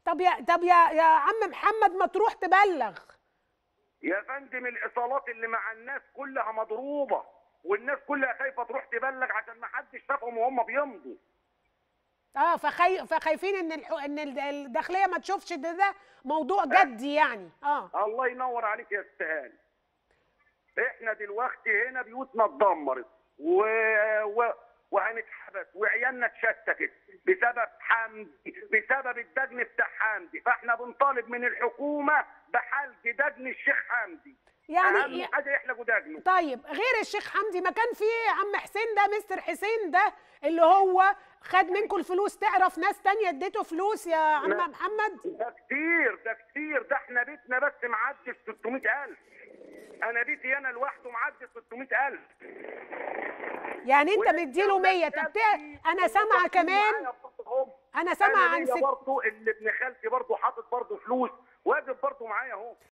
طب يا طب يا يا عم محمد ما تروح تبلغ يا فندم الايصالات اللي مع الناس كلها مضروبه والناس كلها خايفه تروح تبلغ عشان ما حدش شافهم وهم بيمضوا اه فخاي... فخايفين ان الح... ان ال- الداخليه ما تشوفش ده ده موضوع جدي يعني اه الله ينور عليك يا استهان احنا دلوقتي هنا بيوتنا اتدمرت و... و... وهنتحبس وعيالنا اتشتتت بسبب حمدي بسبب الدجن بتاع حمدي فاحنا بنطالب من الحكومه بحل دجن الشيخ حمدي يعني اهم ي- حاجه يحلقوا دجنه طيب غير الشيخ حمدي ما كان في عم حسين ده مستر حسين ده اللي هو خد منكم الفلوس تعرف ناس تانية اديته فلوس يا عم لا. محمد ده كتير ده كتير ده احنا بيتنا بس معدي 600000 انا بيتي انا لوحده معدي 600000 يعني انت وإحنا مديله 100 طب تع- انا سامعه كمان انا سامعه عن ست ست برضه اللي ابن خالتي برضه حاطط برضه فلوس واقف برضه معايا اهو